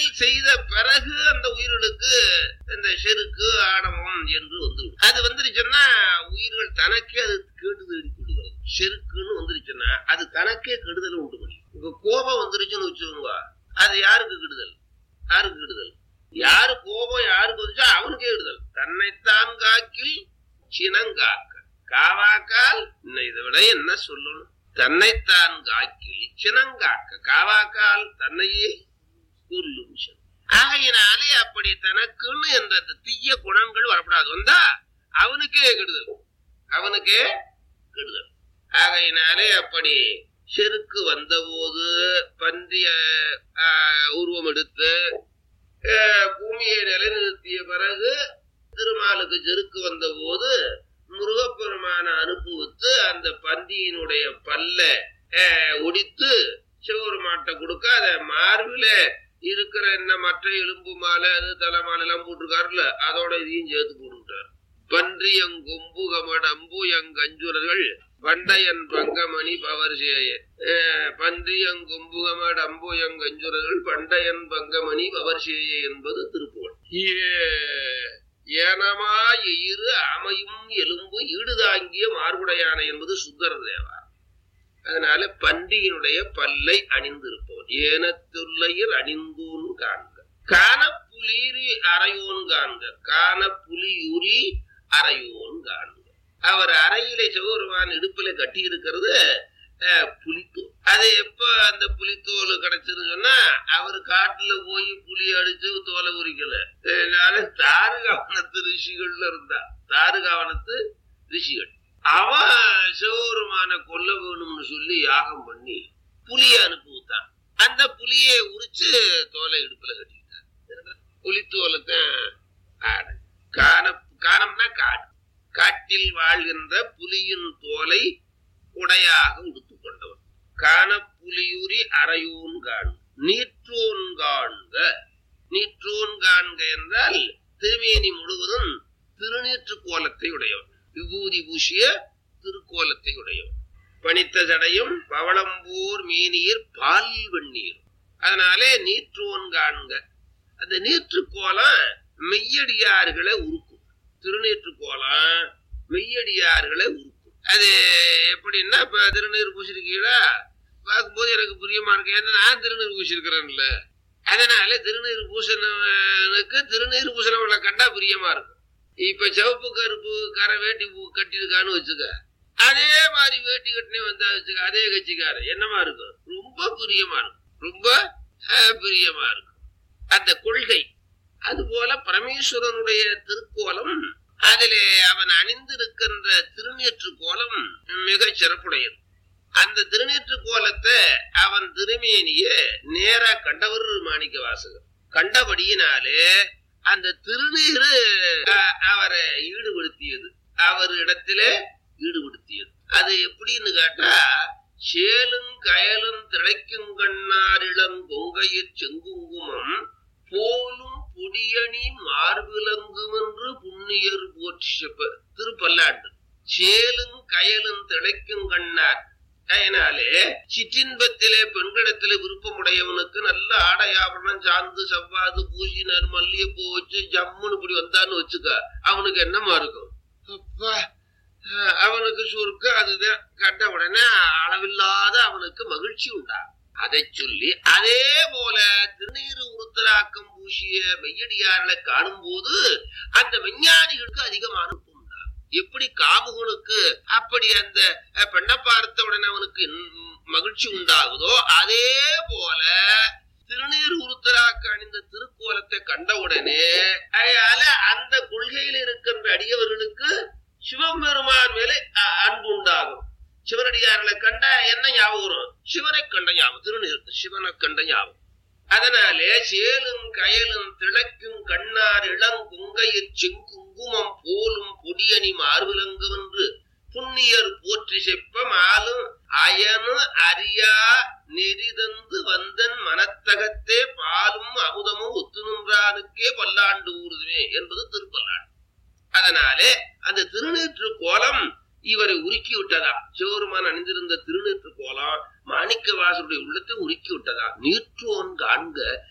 செய்த பிறகு அந்த உயிர்களுக்கு இந்த செருக்கு ஆணவம் என்று வந்து அது வந்துருச்சுன்னா உயிர்கள் தனக்கே அது கேடுதல் அடிக்கொடுக்கிறது செருக்குன்னு வந்துருச்சுன்னா அது தனக்கே கெடுதல் உண்டு பண்ணி இப்ப கோபம் வந்துருச்சுன்னு வச்சுக்கோங்க அது யாருக்கு கெடுதல் யாருக்கு கெடுதல் யாரு கோபம் யாருக்கு வந்துச்சோ அவனுக்கே கெடுதல் தன்னைத்தான் காக்கில் சினங்காக்க காவாக்கால் இன்னும் இதை விட என்ன சொல்லணும் தன்னைத்தான் காக்கில் சினங்காக்க காவாக்கால் தன்னையே கொல்லும் சினம். ஆகையினாலே அப்படி தனக்குன்னு என்ற அந்த தீய குணங்கள் வரப்படாது வந்தா அவனுக்கே கெடுதல் அவனுக்கே கெடுதல் ஆகையினாலே அப்படி செருக்கு வந்தபோது பன்றிய ஆஹ், உருவம் எடுத்து ஆஹ், பூமியை நிலைநிறுத்திய பிறகு திருமாலுக்கு செருக்கு வந்தபோது முருகப்பெருமான அனுப்புவித்து அந்த பன்றியினுடைய பல்ல ஆஹ், ஒடித்து சிவபெருமாட்ட கொடுக்க அதை மார்பில இருக்கிற என்ன மற்ற எலும்பு மாலை அது தலை மாலை எல்லாம் போட்டிருக்காருல்ல அதோட இதையும் சேர்த்து போட்டுட்டார் பன்றியங்கொம்பு கமட அம்புயங்கஞ்சுரர்கள் பண்டையன் பங்கமணி பவர் சேய பன்றியங்கொம்பு கமட அம்புயங்கஞ்சுரர்கள் பண்டையன் பங்கமணி பவர் சேய என்பது திருப்புகழ் ஏ- ஏனமா எயிறு அமையும் எலும்பு ஈடுதாங்கிய மார்புடையான என்பது சுந்தர தேவா அதனால பன்றியினுடைய பல்லை அணிந்திருப்பவன் ஏனத்துள்ளையர் அணிந்தூன் காண்க காண புலிரி அறையோன் காண்க காண புலியுரி அறையோன் காண்க அவர் அறையிலே சிவபெருமான் இடுப்பில கட்டி இருக்கிறது புலித்தோல் அது எப்ப அந்த புலித்தோல் கிடைச்சதுன்னு சொன்னா அவர் காட்டுல போய் புலி அடிச்சு தோலை உரிக்கல அதனால தாருகாவனத்து ரிஷிகள்ல இருந்தா தாருகாவனத்து ரிஷிகள் அவன் சிவபெருமான கொல்ல வேணும்னு சொல்லி யாகம் பண்ணி புலிய அனுப்புவித்தான் அந்த புலியை உரிச்சு தோலை இடுப்புல கட்டிக்கிட்டான் புலித்தோலத்தான் காடு காண காணம்னா காடு காட்டில் வாழ்கின்ற புலியின் தோலை உடையாக உடுத்துக் கொண்டவன் காண புலியுரி அறையூன் காண் நீற்றோன் காண்க நீற்றோன் காண்க என்றால் திருமேனி முழுவதும் திருநீற்று கோலத்தை உடையவன் விபூதி பூசிய திருக்கோலத்தை உடையவன் பனித்த சடையும் பவளம்பூர் மேனீர் பால் வெந்நீர் அதனாலே நீற்றோன் காண்க அந்த நீற்று கோலம் மெய்யடியார்களை உருக்கும் திருநீற்று கோலம் மெய்யடியார்களை உருக்கும் அது எப்படின்னா இப்ப திருநீர் பூசிருக்கீங்களா பார்க்கும்போது எனக்கு புரியமா இருக்கு ஏன்னா நான் திருநீர் பூசிருக்கிறேன்ல அதனால திருநீர் பூசணவனுக்கு திருநீர் பூசணவனை கண்டா பிரியமா இருக்கும் இப்ப சிவப்பு கருப்பு கரை வேட்டி பூ- கட்டியிருக்கான்னு வச்சுக்க அதே மாதிரி வேட்டி கட்டினே வந்தா வச்சுக்க அதே கட்சிக்காரன் என்னமா இருக்கும் ரொம்ப பிரியமா இருக்கும் ரொம்ப அஹ், பிரியமா இருக்கும் அந்த கொள்கை அதுபோல பரமேஸ்வரனுடைய திருக்கோலம் அதிலே அவன் அணிந்திருக்கின்ற திருநீற்று கோலம் மிக சிறப்புடையது அந்த திருநீற்று கோலத்தை அவன் திருமேனிய நேரா கண்டவர் மாணிக்க வாசகர் கண்டபடியினாலே அந்த திருநீரு அஹ், அவரை ஈடுபடுத்தியது அவர் இடத்திலே ஈடுபடுத்தியது அது எப்படின்னு கேட்டா சேலும் கயலும் திளைக்கும் கண்ணாரிளம் கொங்கையிற் செங்குங்குமம் போலும் பொடியணி மார்பிலங்கும் என்று புண்ணியர் போற்றி செப்ப திருப்பல்லாண்டு சேலும் கயலும் திளைக்கும் கண்ணார் அதனாலே சிற்றின்பத்திலே பெண்களிடத்திலே விருப்பமுடையவனுக்கு நல்ல ஆடை ஆபரணம் சார்ந்து செவ்வாது பூசினர் மல்லிகைப்பூ வச்சு ஜம்முன்னு இப்படி வந்தான்னு வச்சுக்க அவனுக்கு என்னமா இருக்கும் அப்பா அஹ் அவனுக்கு சுருக்க அதுதான் கண்ட உடனே அளவில்லாத அவனுக்கு மகிழ்ச்சி உண்டா அதை சொல்லி அதே போல திருநீறு உருத்தராக்கம் பூசிய மெய்யடியார்களை காணும் போது அந்த விஞ்ஞானிகளுக்கு அதிகமான விருப்பம் உண்டா எப்படி காமுகனுக்கு அப்படி அந்த அஹ், பெண்ணை பார்த்த உடனே அவனுக்கு இன்- மகிழ்ச்சி உண்டாகுதோ அதே போல திருநீர் உருத்தராக்க அணிந்த திருக்கோலத்தை கண்டவுடனே அதனால அந்த கொள்கையில் இருக்கின்ற அடியவர்களுக்கு சிவபெருமான் மேலே அ- அன்பு உண்டாகும் சிவனடியார்களை கண்ட என்ன ஞாபகம் வரும் சிவனை கண்ட ஞாபகம் திருநீர் சிவனை கண்ட ஞாபகம் அதனாலே சேலும் கயலும் திளைக்கும் கண்ணார் இளங்குங்கையிற் செங்குங்குமம் போலும் பொடியணி மார்பிலங்கு என்று புண்ணியர் போற்றி செப்ப மாலும் அயனு அறியா நெறிதந்து வந்தன் மனத்தகத்தே பாலும் அமுதமும் ஒத்து நின்றானுக்கே பல்லாண்டு ஊறுதுமே என்பது திருப்பல்லாண்டு அதனாலே அந்த திருநீற்று கோலம் இவரை உருக்கி விட்டதா சிவருமான் அணிந்திருந்த திருநீற்று கோலம் மாணிக்க வாசருடைய உள்ளத்தை உருக்கி விட்டதா நீற்றோன் காண்க